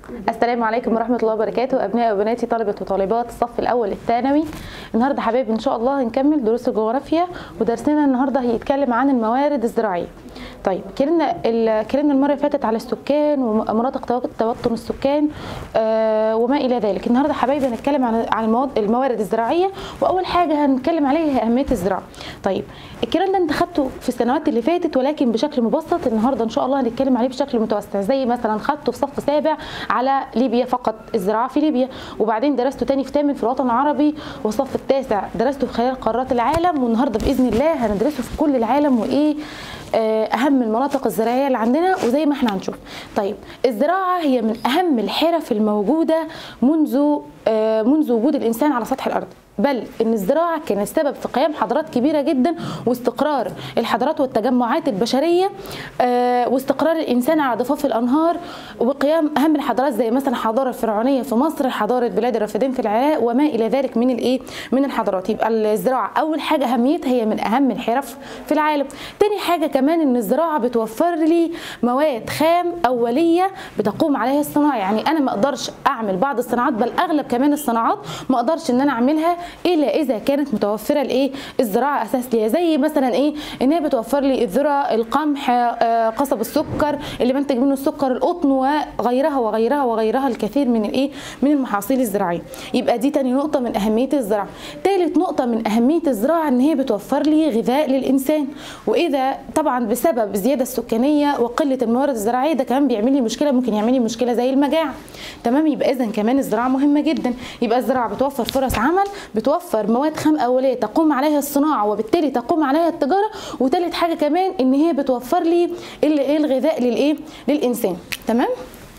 السلام عليكم ورحمة الله وبركاته أبناء وبناتي طلبة وطالبات الصف الأول الثانوي النهاردة حبايبي إن شاء الله هنكمل دروس الجغرافيا ودرسنا النهاردة هيتكلم عن الموارد الزراعية طيب اتكلمنا اتكلمنا المرة اللي فاتت على السكان ومناطق توطن السكان آه وما إلى ذلك النهاردة حبايبي هنتكلم عن عن المواد الموارد الزراعية وأول حاجة هنتكلم عليها هي أهمية الزراعة طيب الكلام ده انت خدته في السنوات اللي فاتت ولكن بشكل مبسط النهارده ان شاء الله هنتكلم عليه بشكل متوسع زي مثلا خدته في صف سابع على ليبيا فقط الزراعه في ليبيا وبعدين درسته تاني في ثامن في الوطن العربي والصف التاسع درسته في خلال قارات العالم والنهارده باذن الله هندرسه في كل العالم وايه اهم المناطق الزراعيه اللي عندنا وزي ما احنا هنشوف طيب الزراعه هي من اهم الحرف الموجوده منذ منذ وجود الانسان على سطح الارض بل ان الزراعه كانت سبب في قيام حضارات كبيره جدا واستقرار الحضارات والتجمعات البشريه واستقرار الانسان على ضفاف الانهار وقيام اهم الحضارات زي مثلا الحضاره الفرعونيه في مصر حضاره بلاد الرافدين في العراق وما الى ذلك من الايه من الحضارات يبقى الزراعه اول حاجه اهميتها هي من اهم الحرف في العالم تاني حاجه كمان ان الزراعه بتوفر لي مواد خام اوليه بتقوم عليها الصناعه يعني انا ما اقدرش اعمل بعض الصناعات بل اغلب كمان الصناعات ما اقدرش ان انا اعملها الا اذا كانت متوفره الايه الزراعه اساس ليها زي مثلا ايه ان هي بتوفر لي الذره القمح آه قصب السكر اللي بنتج منه السكر القطن وغيرها وغيرها وغيرها الكثير من الايه من المحاصيل الزراعيه يبقى دي تاني نقطه من اهميه الزراعه ثالث نقطه من اهميه الزراعه ان هي بتوفر لي غذاء للانسان واذا طبعا بسبب الزياده السكانيه وقله الموارد الزراعيه ده كمان بيعمل لي مشكله ممكن يعمل لي مشكله زي المجاعه تمام يبقى اذا كمان الزراعه مهمه جدا يبقى الزراعه بتوفر فرص عمل بتوفر مواد خام اوليه تقوم عليها الصناعه وبالتالي تقوم عليها التجاره وثالث حاجه كمان ان هي بتوفر لي ايه الغذاء للايه للانسان تمام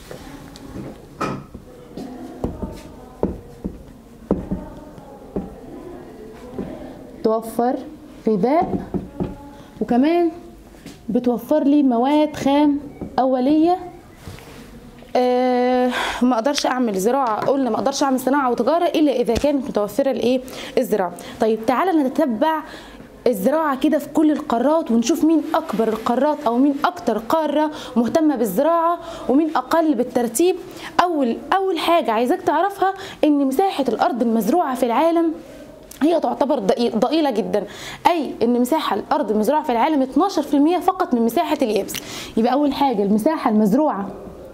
توفر غذاء وكمان بتوفر لي مواد خام اوليه أه ما اقدرش اعمل زراعه قلنا ما اقدرش اعمل صناعه وتجاره الا اذا كانت متوفره الايه الزراعه طيب تعالى نتتبع الزراعه كده في كل القارات ونشوف مين اكبر القارات او مين اكتر قاره مهتمه بالزراعه ومين اقل بالترتيب اول اول حاجه عايزاك تعرفها ان مساحه الارض المزروعه في العالم هي تعتبر ضئيلة جدا أي أن مساحة الأرض المزروعة في العالم 12% فقط من مساحة اليابس يبقى أول حاجة المساحة المزروعة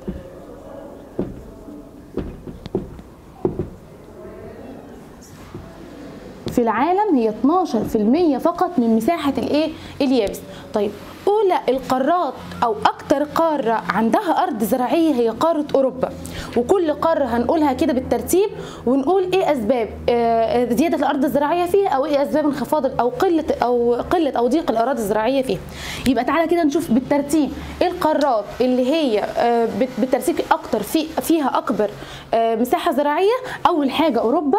في العالم هي 12% فقط من مساحة الايه اليابس طيب اولى القارات او اكتر قاره عندها ارض زراعيه هي قاره اوروبا وكل قاره هنقولها كده بالترتيب ونقول ايه اسباب زياده الارض الزراعيه فيها او ايه اسباب انخفاض او قله او قله او ضيق الاراضي الزراعيه فيها يبقى تعالى كده نشوف بالترتيب ايه القارات اللي هي بالترتيب اكتر في فيها اكبر مساحه زراعيه اول حاجه اوروبا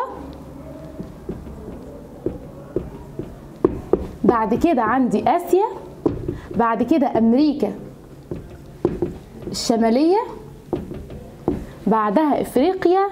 بعد كده عندي اسيا بعد كده امريكا الشماليه بعدها افريقيا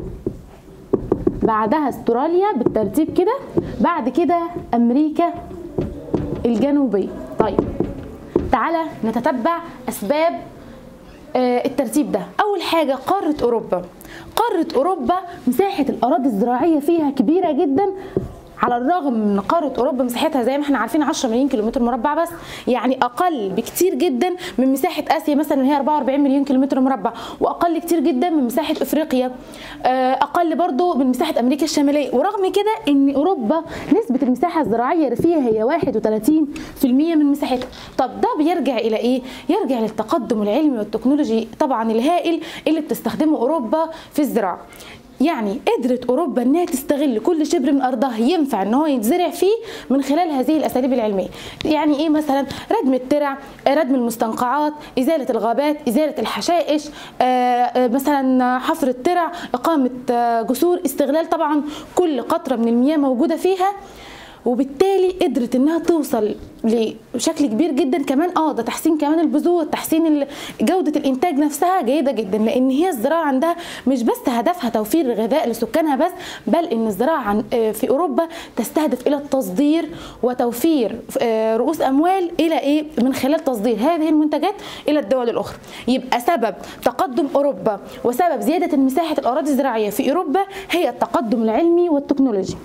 بعدها استراليا بالترتيب كده بعد كده امريكا الجنوبيه طيب تعالى نتتبع اسباب الترتيب ده اول حاجه قاره اوروبا قاره اوروبا مساحه الاراضي الزراعيه فيها كبيره جدا على الرغم من قاره اوروبا مساحتها زي ما احنا عارفين 10 مليون كيلومتر مربع بس يعني اقل بكتير جدا من مساحه اسيا مثلا اللي هي 44 مليون كيلومتر مربع واقل كتير جدا من مساحه افريقيا اقل برضو من مساحه امريكا الشماليه ورغم كده ان اوروبا نسبه المساحه الزراعيه فيها هي 31% من مساحتها طب ده بيرجع الى ايه يرجع للتقدم العلمي والتكنولوجي طبعا الهائل اللي بتستخدمه اوروبا في الزراعه يعني قدرت اوروبا انها تستغل كل شبر من ارضها ينفع ان هو يتزرع فيه من خلال هذه الاساليب العلميه يعني ايه مثلا ردم الترع ردم المستنقعات ازاله الغابات ازاله الحشائش آه مثلا حفر الترع اقامه آه جسور استغلال طبعا كل قطره من المياه موجوده فيها وبالتالي قدرت انها توصل لشكل كبير جدا كمان اه ده تحسين كمان البذور تحسين جوده الانتاج نفسها جيده جدا لان هي الزراعه عندها مش بس هدفها توفير الغذاء لسكانها بس بل ان الزراعه في اوروبا تستهدف الى التصدير وتوفير رؤوس اموال الى ايه من خلال تصدير هذه المنتجات الى الدول الاخرى يبقى سبب تقدم اوروبا وسبب زياده مساحه الاراضي الزراعيه في اوروبا هي التقدم العلمي والتكنولوجي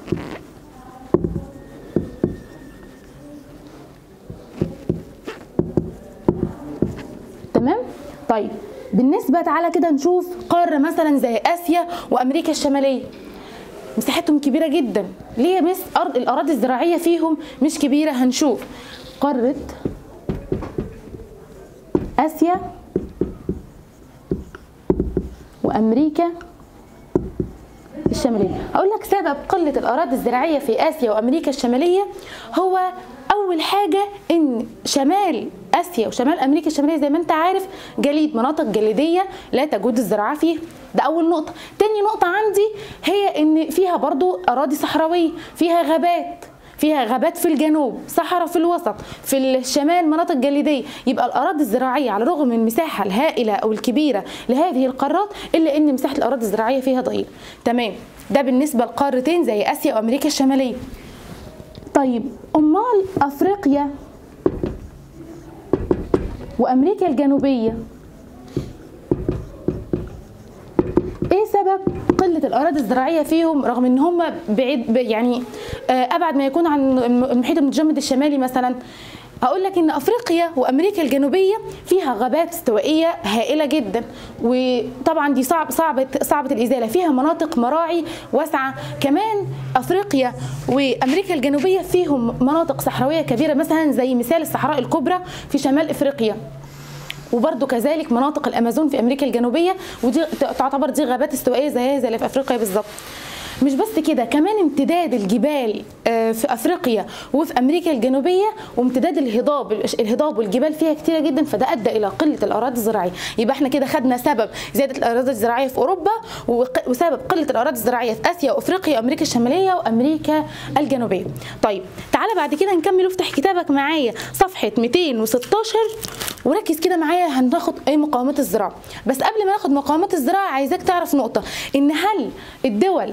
تمام طيب بالنسبه تعالى كده نشوف قاره مثلا زي اسيا وامريكا الشماليه مساحتهم كبيره جدا ليه بس ارض الاراضي الزراعيه فيهم مش كبيره هنشوف قاره اسيا وامريكا الشماليه اقول لك سبب قله الاراضي الزراعيه في اسيا وامريكا الشماليه هو اول حاجه ان شمال اسيا وشمال امريكا الشماليه زي ما انت عارف جليد مناطق جليديه لا تجود الزراعه فيها ده اول نقطه تاني نقطه عندي هي ان فيها برضو اراضي صحراويه فيها غابات فيها غابات في الجنوب صحراء في الوسط في الشمال مناطق جليديه يبقى الاراضي الزراعيه على الرغم من المساحه الهائله او الكبيره لهذه القارات الا ان مساحه الاراضي الزراعيه فيها ضئيله تمام ده بالنسبه لقارتين زي اسيا وامريكا الشماليه طيب امال افريقيا وامريكا الجنوبيه ايه سبب قله الاراضي الزراعيه فيهم رغم ان هم بعيد يعني ابعد ما يكون عن المحيط المتجمد الشمالي مثلا هقول لك ان افريقيا وامريكا الجنوبيه فيها غابات استوائيه هائله جدا وطبعا دي صعب صعبه صعبه الازاله فيها مناطق مراعي واسعه كمان افريقيا وامريكا الجنوبيه فيهم مناطق صحراويه كبيره مثلا زي مثال الصحراء الكبرى في شمال افريقيا وبرده كذلك مناطق الامازون في امريكا الجنوبيه ودي تعتبر دي غابات استوائيه زيها زي اللي في افريقيا بالظبط مش بس كده كمان امتداد الجبال في افريقيا وفي امريكا الجنوبيه وامتداد الهضاب الهضاب والجبال فيها كتيره جدا فده ادى الى قله الاراضي الزراعيه يبقى احنا كده خدنا سبب زياده الاراضي الزراعيه في اوروبا وسبب قله الاراضي الزراعيه في اسيا وافريقيا وامريكا الشماليه وامريكا الجنوبيه طيب تعالى بعد كده نكمل وافتح كتابك معايا صفحه 216 وركز كده معايا هناخد ايه مقاومات الزراعه بس قبل ما ناخد مقاومات الزراعه عايزاك تعرف نقطه ان هل الدول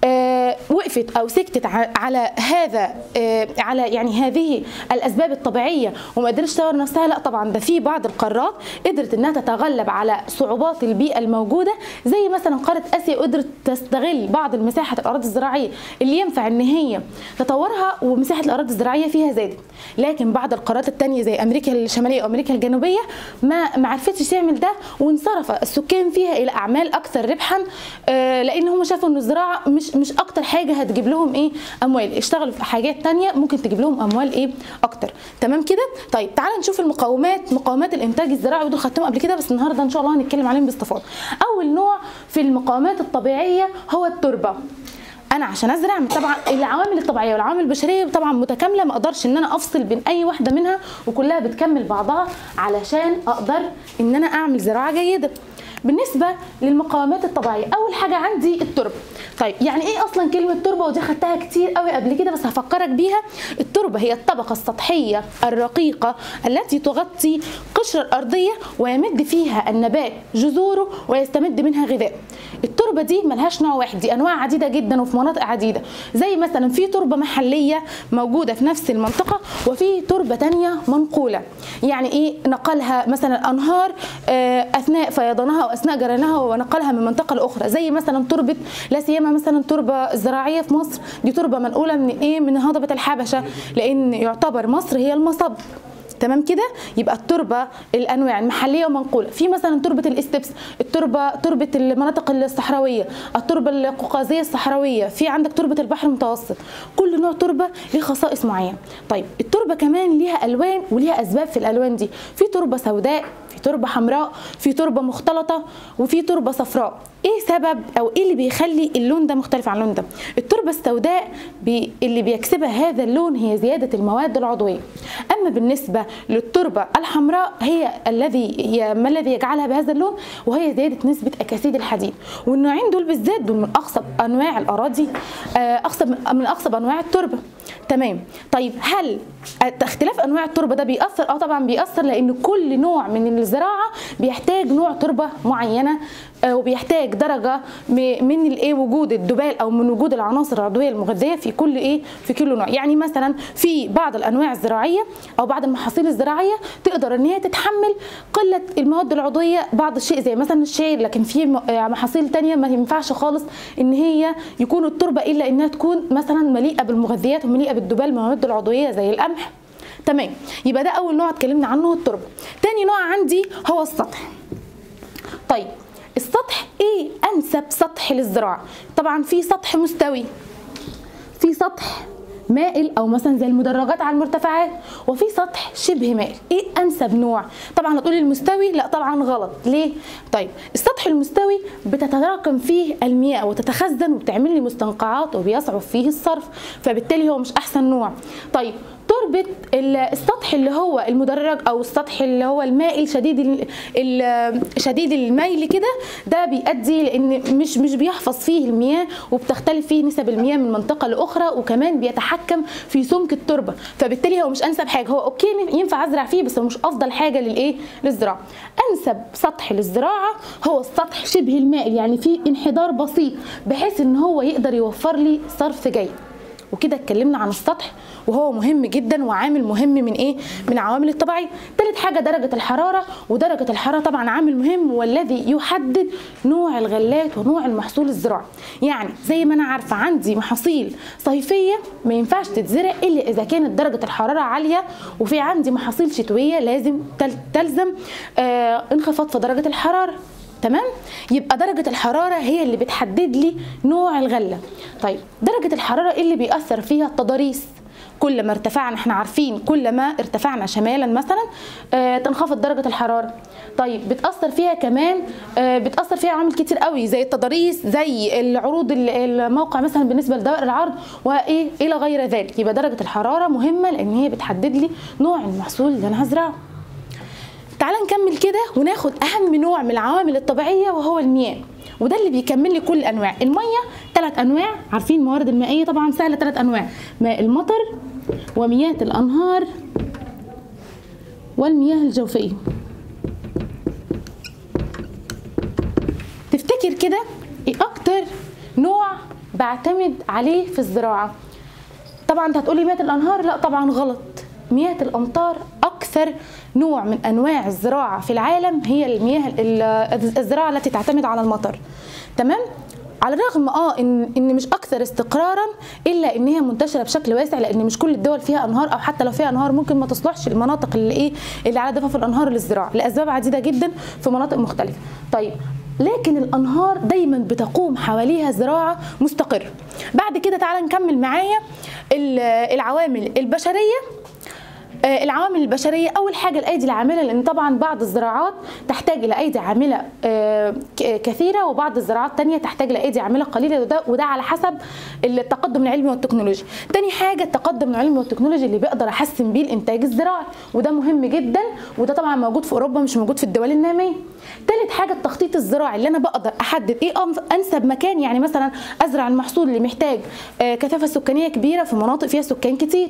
آه وقفت او سكتت على هذا آه على يعني هذه الاسباب الطبيعيه وما قدرتش تطور نفسها لا طبعا ده في بعض القارات قدرت انها تتغلب على صعوبات البيئه الموجوده زي مثلا قاره اسيا قدرت تستغل بعض المساحه الاراضي الزراعيه اللي ينفع ان هي تطورها ومساحه الاراضي الزراعيه فيها زادت لكن بعض القارات الثانيه زي امريكا الشماليه وامريكا الجنوبيه ما ما عرفتش تعمل ده وانصرف السكان فيها الى اعمال اكثر ربحا آه لان هم شافوا ان الزراعه مش مش اكتر حاجه هتجيب لهم ايه اموال اشتغلوا في حاجات تانية ممكن تجيب لهم اموال ايه اكتر تمام كده طيب تعالى نشوف المقاومات مقاومات الانتاج الزراعي ودول خدتهم قبل كده بس النهارده ان شاء الله هنتكلم عليهم باستفاضه اول نوع في المقاومات الطبيعيه هو التربه انا عشان ازرع طبعا العوامل الطبيعيه والعوامل البشريه طبعا متكامله ما اقدرش ان انا افصل بين اي واحده منها وكلها بتكمل بعضها علشان اقدر ان انا اعمل زراعه جيده بالنسبه للمقاومات الطبيعيه اول حاجه عندي التربه طيب يعني ايه اصلا كلمه تربه ودي خدتها كتير قوي قبل كده بس هفكرك بيها التربه هي الطبقه السطحيه الرقيقه التي تغطي قشره الارضيه ويمد فيها النبات جذوره ويستمد منها غذاء التربه دي ملهاش نوع واحد دي انواع عديده جدا وفي مناطق عديده زي مثلا في تربه محليه موجوده في نفس المنطقه وفي تربه تانية منقوله يعني ايه نقلها مثلا انهار اثناء فيضانها واثناء جريانها ونقلها من منطقه لاخرى زي مثلا تربه لا سيما مثلا تربه زراعيه في مصر دي تربه منقوله من ايه من هضبه الحبشه لان يعتبر مصر هي المصب تمام كده يبقى التربه الانواع المحليه ومنقوله في مثلا تربه الاستبس التربه تربه المناطق الصحراويه التربه القوقازيه الصحراويه في عندك تربه البحر المتوسط كل نوع تربه ليه خصائص معينه طيب التربه كمان ليها الوان وليها اسباب في الالوان دي في تربه سوداء في تربه حمراء في تربه مختلطه وفي تربه صفراء ايه سبب او ايه اللي بيخلي اللون ده مختلف عن اللون ده التربه السوداء بي اللي بيكسبها هذا اللون هي زياده المواد العضويه اما بالنسبه للتربه الحمراء هي الذي ما الذي يجعلها بهذا اللون وهي زياده نسبه اكاسيد الحديد والنوعين دول بالذات دول من اخصب انواع الاراضي اخصب من اخصب انواع التربه تمام طيب هل اختلاف انواع التربه ده بيأثر اه طبعا بيأثر لان كل نوع من الزراعه بيحتاج نوع تربه معينه آه، وبيحتاج درجه م- من الايه وجود الدبال او من وجود العناصر العضويه المغذيه في كل ايه في كل نوع يعني مثلا في بعض الانواع الزراعيه او بعض المحاصيل الزراعيه تقدر ان هي تتحمل قله المواد العضويه بعض الشيء زي مثلا الشعير لكن في م- آه، محاصيل تانية ما ينفعش خالص ان هي يكون التربه الا انها تكون مثلا مليئه بالمغذيات ومليئه بالدبال المواد العضويه زي القمح تمام يبقى ده اول نوع اتكلمنا عنه التربه تاني نوع عندي هو السطح طيب السطح ايه انسب سطح للزراعه طبعا في سطح مستوي في سطح مائل او مثلا زي المدرجات على المرتفعات وفي سطح شبه مائل ايه انسب نوع طبعا هتقولي المستوي لا طبعا غلط ليه طيب السطح المستوي بتتراكم فيه المياه وتتخزن وبتعمل لي مستنقعات وبيصعب فيه الصرف فبالتالي هو مش احسن نوع طيب تربة ال- السطح اللي هو المدرج او السطح اللي هو المائل شديد ال- ال- شديد الميل كده ده بيؤدي لان مش مش بيحفظ فيه المياه وبتختلف فيه نسب المياه من منطقه لاخرى وكمان بيتحكم في سمك التربه فبالتالي هو مش انسب حاجه هو اوكي ينفع ازرع فيه بس هو مش افضل حاجه للايه للزراعه انسب سطح للزراعه هو السطح شبه المائل يعني فيه انحدار بسيط بحيث ان هو يقدر يوفر لي صرف جيد وكده اتكلمنا عن السطح وهو مهم جدا وعامل مهم من ايه من عوامل الطبيعيه تالت حاجه درجه الحراره ودرجه الحراره طبعا عامل مهم والذي يحدد نوع الغلات ونوع المحصول الزراعي يعني زي ما انا عارفه عندي محاصيل صيفيه ما ينفعش تتزرع الا اذا كانت درجه الحراره عاليه وفي عندي محاصيل شتويه لازم تل- تلزم آه انخفاض في درجه الحراره تمام يبقى درجة الحرارة هي اللي بتحدد لي نوع الغلة طيب درجة الحرارة إيه اللي بيأثر فيها التضاريس كل ما ارتفعنا احنا عارفين كل ما ارتفعنا شمالا مثلا آه تنخفض درجة الحرارة طيب بتأثر فيها كمان آه بتأثر فيها عوامل كتير قوي زي التضاريس زي العروض ال- الموقع مثلا بالنسبة لدوائر العرض وايه الى غير ذلك يبقى درجة الحرارة مهمة لان هي بتحدد لي نوع المحصول اللي انا هزرعه تعال نكمل كده وناخد اهم نوع من العوامل الطبيعيه وهو المياه وده اللي بيكمل لي كل الانواع الميه ثلاث انواع عارفين الموارد المائيه طبعا سهله ثلاث انواع ماء المطر ومياه الانهار والمياه الجوفيه تفتكر كده ايه اكتر نوع بعتمد عليه في الزراعه طبعا انت هتقولي مياه الانهار لا طبعا غلط مياه الامطار اكثر نوع من انواع الزراعه في العالم هي المياه ال- الزراعه التي تعتمد على المطر تمام على الرغم اه ان ان مش اكثر استقرارا الا ان هي منتشره بشكل واسع لان مش كل الدول فيها انهار او حتى لو فيها انهار ممكن ما تصلحش المناطق اللي ايه اللي على ضفاف الانهار للزراعه لاسباب عديده جدا في مناطق مختلفه طيب لكن الانهار دايما بتقوم حواليها زراعه مستقره بعد كده تعالى نكمل معايا ال- العوامل البشريه آه، العوامل البشريه اول حاجه الايدي العامله لان طبعا بعض الزراعات تحتاج الى ايدي عامله آه، ك- كثيره وبعض الزراعات تانية تحتاج الى ايدي عامله قليله وده وده على حسب التقدم العلمي والتكنولوجي تاني حاجه التقدم العلمي والتكنولوجي اللي بقدر احسن بيه الانتاج الزراعي وده مهم جدا وده طبعا موجود في اوروبا مش موجود في الدول الناميه تالت حاجه التخطيط الزراعي اللي انا بقدر احدد ايه أنف- انسب مكان يعني مثلا ازرع المحصول اللي محتاج آه، كثافه سكانيه كبيره في مناطق فيها سكان كتير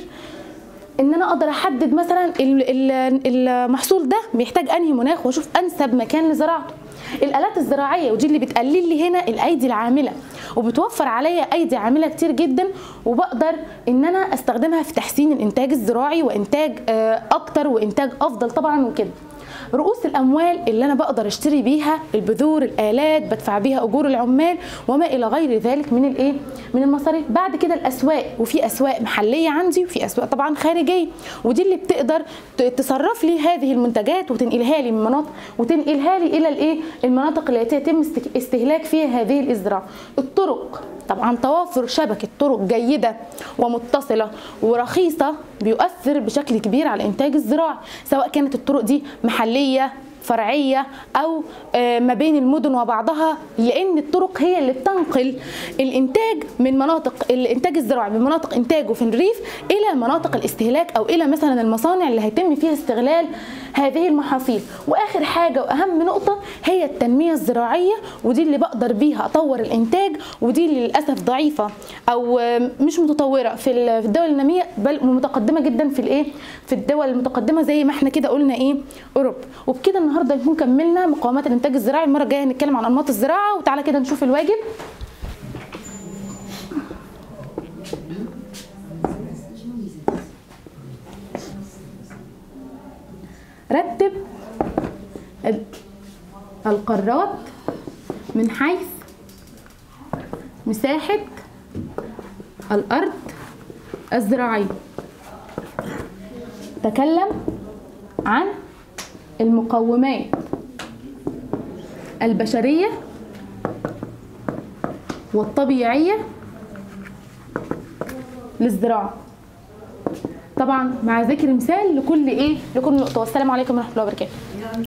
ان انا اقدر احدد مثلا ال- ال- المحصول ده بيحتاج انهي مناخ واشوف انسب مكان لزراعته الالات الزراعيه ودي اللي بتقلل لي هنا الايدي العامله وبتوفر عليا ايدي عامله كتير جدا وبقدر ان انا استخدمها في تحسين الانتاج الزراعي وانتاج آه، اكتر وانتاج افضل طبعا وكده رؤوس الاموال اللي انا بقدر اشتري بيها البذور الالات بدفع بيها اجور العمال وما الى غير ذلك من الايه من المصاريف بعد كده الاسواق وفي اسواق محليه عندي وفي اسواق طبعا خارجيه ودي اللي بتقدر ت- تصرف لي هذه المنتجات وتنقلها لي من مناطق وتنقلها لي الى الايه المناطق التي يتم است- استهلاك فيها هذه الازراع الطرق طبعا توافر شبكه طرق جيده ومتصله ورخيصه بيؤثر بشكل كبير على انتاج الزراعي سواء كانت الطرق دي محليه فرعيه او آه، ما بين المدن وبعضها لان الطرق هي اللي بتنقل الانتاج من مناطق الانتاج الزراعي من مناطق انتاجه في الريف الى مناطق الاستهلاك او الى مثلا المصانع اللي هيتم فيها استغلال هذه المحاصيل واخر حاجه واهم نقطه هي التنميه الزراعيه ودي اللي بقدر بيها اطور الانتاج ودي اللي للاسف ضعيفه او مش متطوره في ال- في الدول الناميه بل متقدمه جدا في الايه في الدول المتقدمه زي ما احنا كده قلنا ايه اوروبا وبكده النهارده نكون كملنا مقومات الانتاج الزراعي المره الجايه هنتكلم عن انماط الزراعه وتعالى كده نشوف الواجب رتب ال- القارات من حيث مساحة الأرض الزراعية تكلم عن المقومات البشرية والطبيعية للزراعة طبعا مع ذكر مثال لكل ايه لكل نقطة والسلام عليكم ورحمة الله وبركاته